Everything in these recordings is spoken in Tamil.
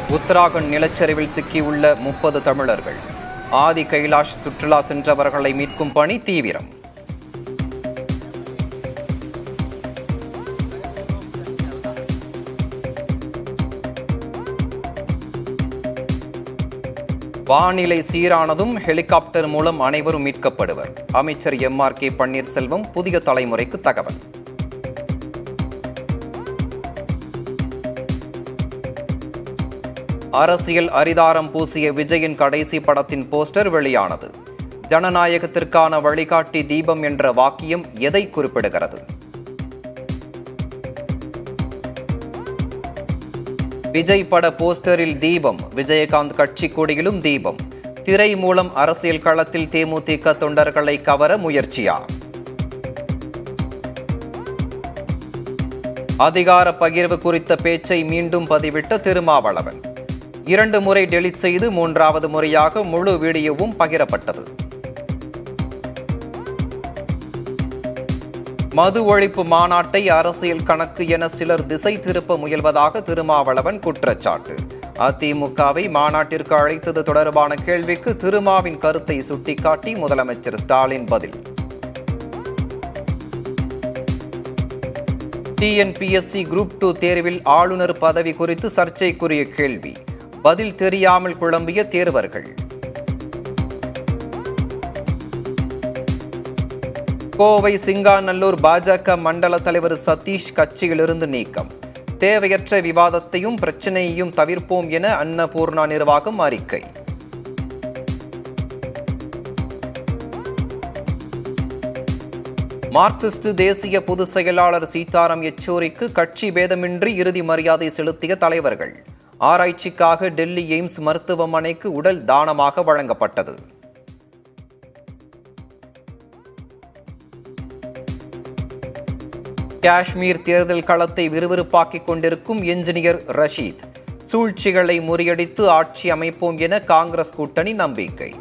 உத்தராகண்ட் நிலச்சரிவில் சிக்கியுள்ள முப்பது தமிழர்கள் ஆதி கைலாஷ் சுற்றுலா சென்றவர்களை மீட்கும் பணி தீவிரம் வானிலை சீரானதும் ஹெலிகாப்டர் மூலம் அனைவரும் மீட்கப்படுவர் அமைச்சர் எம் ஆர் கே பன்னீர்செல்வம் புதிய தலைமுறைக்கு தகவல் அரசியல் அரிதாரம் பூசிய விஜயின் கடைசி படத்தின் போஸ்டர் வெளியானது ஜனநாயகத்திற்கான வழிகாட்டி தீபம் என்ற வாக்கியம் எதை குறிப்பிடுகிறது விஜய் பட போஸ்டரில் தீபம் விஜயகாந்த் கட்சி கொடியிலும் தீபம் திரை மூலம் அரசியல் களத்தில் தேமுதிக தொண்டர்களை கவர முயற்சியா அதிகார பகிர்வு குறித்த பேச்சை மீண்டும் பதிவிட்ட திருமாவளவன் இரண்டு முறை டெலிட் செய்து மூன்றாவது முறையாக முழு வீடியோவும் பகிரப்பட்டது மது ஒழிப்பு மாநாட்டை அரசியல் கணக்கு என சிலர் திசை திருப்ப முயல்வதாக திருமாவளவன் குற்றச்சாட்டு அதிமுகவை மாநாட்டிற்கு அழைத்தது தொடர்பான கேள்விக்கு திருமாவின் கருத்தை சுட்டிக்காட்டி முதலமைச்சர் ஸ்டாலின் பதில் டிஎன்பிஎஸ்சி குரூப் டூ தேர்வில் ஆளுநர் பதவி குறித்து சர்ச்சைக்குரிய கேள்வி பதில் தெரியாமல் குழம்பிய தேர்வர்கள் கோவை சிங்காநல்லூர் பாஜக மண்டல தலைவர் சதீஷ் கட்சியிலிருந்து நீக்கம் தேவையற்ற விவாதத்தையும் பிரச்சனையையும் தவிர்ப்போம் என அன்னபூர்ணா நிர்வாகம் அறிக்கை மார்க்சிஸ்ட் தேசிய பொதுச் செயலாளர் சீதாராம் யெச்சூரிக்கு கட்சி பேதமின்றி இறுதி மரியாதை செலுத்திய தலைவர்கள் ஆராய்ச்சிக்காக டெல்லி எய்ம்ஸ் மருத்துவமனைக்கு உடல் தானமாக வழங்கப்பட்டது காஷ்மீர் தேர்தல் களத்தை விறுவிறுப்பாக்கிக் கொண்டிருக்கும் என்ஜினியர் ரஷீத் சூழ்ச்சிகளை முறியடித்து ஆட்சி அமைப்போம் என காங்கிரஸ் கூட்டணி நம்பிக்கை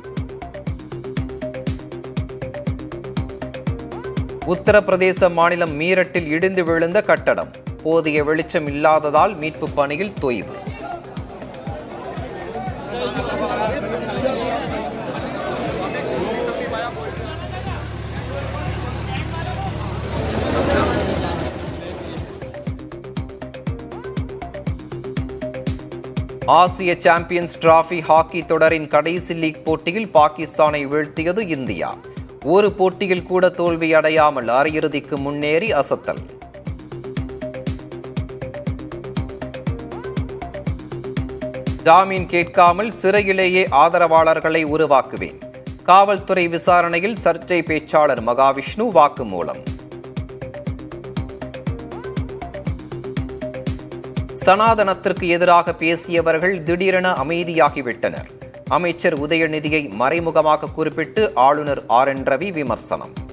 உத்தரப்பிரதேச மாநிலம் மீரட்டில் இடிந்து விழுந்த கட்டடம் போதிய வெளிச்சம் இல்லாததால் மீட்பு பணியில் தொய்வு ஆசிய சாம்பியன்ஸ் டிராபி ஹாக்கி தொடரின் கடைசி லீக் போட்டியில் பாகிஸ்தானை வீழ்த்தியது இந்தியா ஒரு போட்டியில் கூட தோல்வி அடையாமல் அரையிறுதிக்கு முன்னேறி அசத்தல் ஜாமீன் கேட்காமல் சிறையிலேயே ஆதரவாளர்களை உருவாக்குவேன் காவல்துறை விசாரணையில் சர்ச்சை பேச்சாளர் மகாவிஷ்ணு வாக்குமூலம் சனாதனத்திற்கு எதிராக பேசியவர்கள் திடீரென அமைதியாகிவிட்டனர் அமைச்சர் உதயநிதியை மறைமுகமாக குறிப்பிட்டு ஆளுநர் ஆர் என் ரவி விமர்சனம்